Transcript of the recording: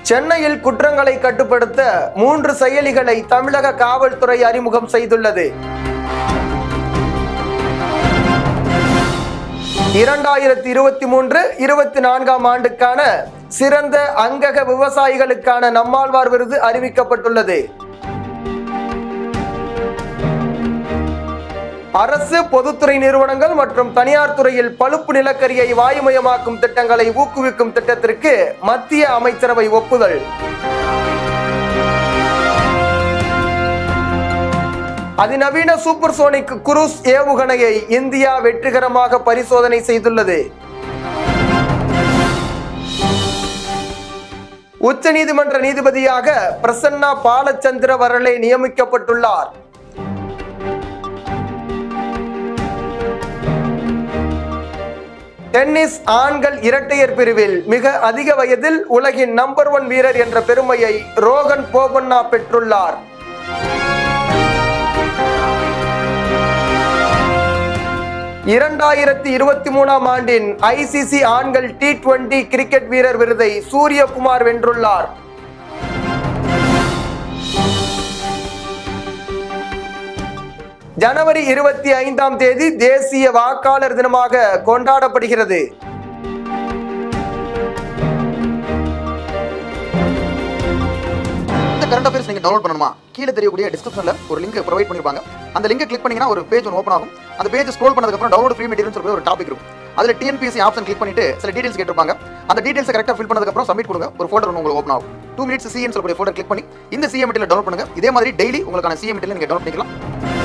சென்னையில் குற்றங்களை கட்டுப்படுத்த மூன்று செயலிகளை தமிழக காவல்துறை அறிமுகம் செய்துள்ளது இரண்டாயிரத்தி இருபத்தி மூன்று இருபத்தி நான்காம் ஆண்டுக்கான சிறந்த அங்கக விவசாயிகளுக்கான நம்மாழ்வார் விருது அறிவிக்கப்பட்டுள்ளது அரசு பொதுத்துறை நிறுவனங்கள் மற்றும் தனியார் துறையில் பழுப்பு நிலக்கரியை வாயுமயமாக்கும் திட்டங்களை ஊக்குவிக்கும் திட்டத்திற்கு மத்திய அமைச்சரவை ஒப்புதல் அதிநவீன சூப்பர்சோனிக் குரூஸ் ஏவுகணையை இந்தியா வெற்றிகரமாக பரிசோதனை செய்துள்ளது உச்சநீதிமன்ற நீதிபதியாக பிரசன்னா பாலச்சந்திர வரலே நியமிக்கப்பட்டுள்ளார் டென்னிஸ் ஆண்கள் இரட்டையர் பிரிவில் மிக அதிக வயதில் உலகின் நம்பர் ஒன் வீரர் என்ற பெருமையை ரோகன் போபண்ணா பெற்றுள்ளார் இரண்டாயிரத்தி இருபத்தி மூணாம் ஆண்டின் ஐசிசி ஆண்கள் டி டுவெண்டி கிரிக்கெட் வீரர் விருதை சூரியகுமார் வென்றுள்ளார் ஜனவரி இருபத்தி ஐந்தாம் தேதி தேசிய வாக்காளர் தினமாக கொண்டாடப்படுகிறது இந்த கரண்ட் அஃபேர்ஸ் நீங்க டவுன்லோட் பண்ணணுமா கீழே தெரியக்கூடிய டிஸ்கிரிப்ஷன்ல ஒரு லிங்க் ப்ரொவைட் பண்ணிருப்பாங்க அந்த லிங்கை கிளிக் பண்ணீங்கன்னா ஒரு பேஜ் ஒன்று ஓப்பன் ஆகும் அந்த பேஜ் ஸ்க்ரோல் பண்ணதுக்கு அப்புறம் டவுன்லோட் ஃப்ரீ மெட்டீரியல் சொல்லி ஒரு டாபிக் இருக்கும் அதுல டிஎன்பிஎஸ்சி ஆப்ஷன் கிளிக் பண்ணிட்டு சில டீடைல்ஸ் கேட்டிருப்பாங்க அந்த டீடைல்ஸ் கரெக்டாக ஃபில் பண்ணதுக்கு அப்புறம் சப்மிட் கொடுங்க ஒரு ஃபோல்டர் உங்களுக்கு ஓப்பன் ஆகும் டூ மினிட்ஸ் சிஎன் சொல்லக்கூடிய ஃபோல்டர் கிளிக் பண்ணி இந்த சிஎம் மெட்டீரியல் டவுன்லோட் பண்ணுங்க இதே மாதிரி டெய்லி உங்களுக்கான சிஎம் மெட்டீரியல் நீங்க டவுன்லோட் பண்ணிக்கலாம்